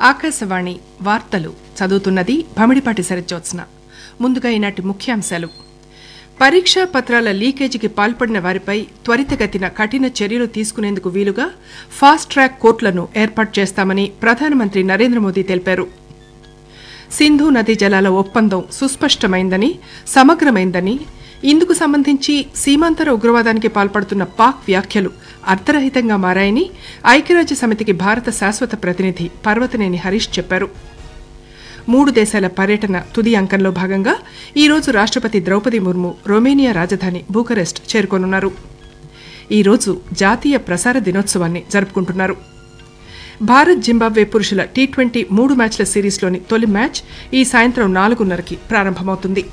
ఆకాశవాణి వార్తలు చదువుతున్నది భమిడిపాటి సరిజ్యోత్స్న ముందుగా ఈనాటి ముఖ్యాంశాలు పరీక్షా పత్రాల లీకేజీకి పాల్పడిన వారిపై త్వరితగతిన కఠిన చర్యలు తీసుకునేందుకు వీలుగా ఫాస్ట్ ట్రాక్ కోర్టులను ఏర్పాటు చేస్తామని ప్రధానమంత్రి నరేంద్ర మోదీ తెలిపారు సింధు నదీ జలాల ఒప్పందం సుస్పష్టమైందని సమగ్రమైందని ఇందుకు సంబంధించి సీమాంతర ఉగ్రవాదానికి పాల్పడుతున్న పాక్ వ్యాఖ్యలు అర్థరహితంగా మారాయని ఐక్యరాజ్య సమితికి భారత శాశ్వత ప్రతినిధి పర్వతనేని హరీష్ చెప్పారు మూడు దేశాల పర్యటన తుది అంకంలో భాగంగా ఈ రోజు రాష్ట్రపతి ద్రౌపది ముర్ము రొమేనియా రాజధాని బూకరెస్ట్ చేరుకోనున్నారు ఈ రోజు జాతీయ ప్రసార దినోత్సవాన్ని జరుపుకుంటున్నారు భారత్ జింబాబ్వే పురుషుల టీ ట్వంటీ మూడు మ్యాచ్ల సిరీస్లోని తొలి మ్యాచ్ ఈ సాయంత్రం నాలుగున్నరకి ప్రారంభమవుతుంది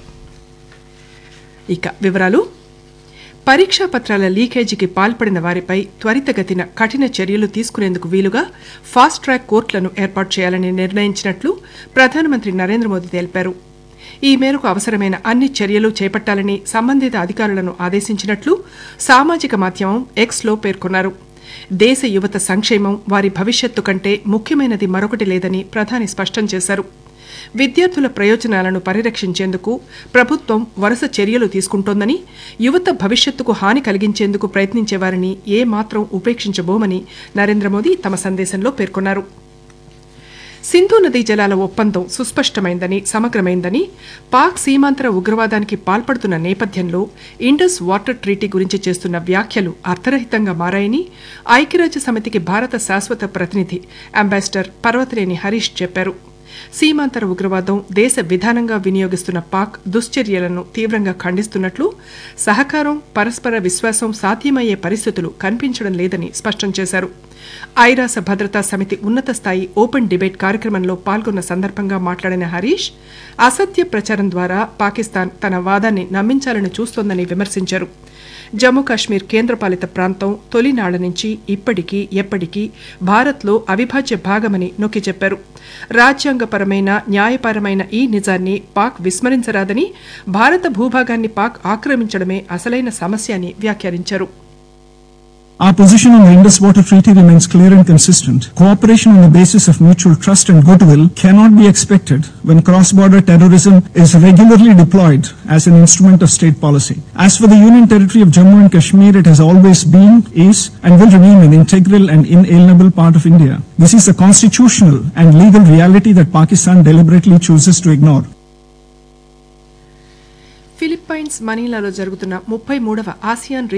ఇక వివరాలు పరీక్షా పత్రాల లీకేజీకి పాల్పడిన వారిపై త్వరితగతిన కఠిన చర్యలు తీసుకునేందుకు వీలుగా ఫాస్ట్ ట్రాక్ కోర్టులను ఏర్పాటు చేయాలని నిర్ణయించినట్లు ప్రధానమంత్రి నరేంద్ర మోదీ తెలిపారు ఈ మేరకు అవసరమైన అన్ని చర్యలు చేపట్టాలని సంబంధిత అధికారులను ఆదేశించినట్లు సామాజిక మాధ్యమం ఎక్స్లో పేర్కొన్నారు దేశ యువత సంక్షేమం వారి భవిష్యత్తు కంటే ముఖ్యమైనది మరొకటి లేదని ప్రధాని స్పష్టం చేశారు విద్యార్థుల ప్రయోజనాలను పరిరక్షించేందుకు ప్రభుత్వం వరుస చర్యలు తీసుకుంటోందని యువత భవిష్యత్తుకు హాని కలిగించేందుకు ప్రయత్నించే వారిని ఏ మాత్రం ఉపేక్షించబోమని నరేంద్ర మోదీ తమ సందేశంలో పేర్కొన్నారు సింధు నదీ జలాల ఒప్పందం సుస్పష్టమైందని సమగ్రమైందని పాక్ సీమాంతర ఉగ్రవాదానికి పాల్పడుతున్న నేపథ్యంలో ఇండస్ వాటర్ ట్రీటీ గురించి చేస్తున్న వ్యాఖ్యలు అర్థరహితంగా మారాయని ఐక్యరాజ్య సమితికి భారత శాశ్వత ప్రతినిధి అంబాసిడర్ పర్వతనేని హరీష్ చెప్పారు సీమాంతర ఉగ్రవాదం దేశ విధానంగా వినియోగిస్తున్న పాక్ దుశ్చర్యలను తీవ్రంగా ఖండిస్తున్నట్లు సహకారం పరస్పర విశ్వాసం సాధ్యమయ్యే పరిస్థితులు కనిపించడం లేదని స్పష్టం చేశారు ఐరాస భద్రతా సమితి ఉన్నత స్థాయి ఓపెన్ డిబేట్ కార్యక్రమంలో పాల్గొన్న సందర్భంగా మాట్లాడిన హరీష్ అసత్య ప్రచారం ద్వారా పాకిస్తాన్ తన వాదాన్ని నమ్మించాలని చూస్తోందని విమర్శించారు జమ్మూ కాశ్మీర్ కేంద్రపాలిత ప్రాంతం తొలినాళ్ల నుంచి ఇప్పటికీ ఎప్పటికీ భారత్లో అవిభాజ్య భాగమని నొక్కి చెప్పారు రాజ్యాంగపరమైన న్యాయపరమైన ఈ నిజాన్ని పాక్ విస్మరించరాదని భారత భూభాగాన్ని పాక్ ఆక్రమించడమే అసలైన సమస్య అని వ్యాఖ్యానించారు Our position on the Indus Water Treaty remains clear and consistent. Cooperation on the basis of mutual trust and goodwill cannot be expected when cross-border terrorism is regularly deployed as an instrument of state policy. As for the Union Territory of Jammu and Kashmir, it has always been, is, and will remain an integral and inalienable part of India. This is a constitutional and legal reality that Pakistan deliberately chooses to ignore. Philippines మనీలాలో జరుగుతున్న ముప్పై మూడవ ASEAN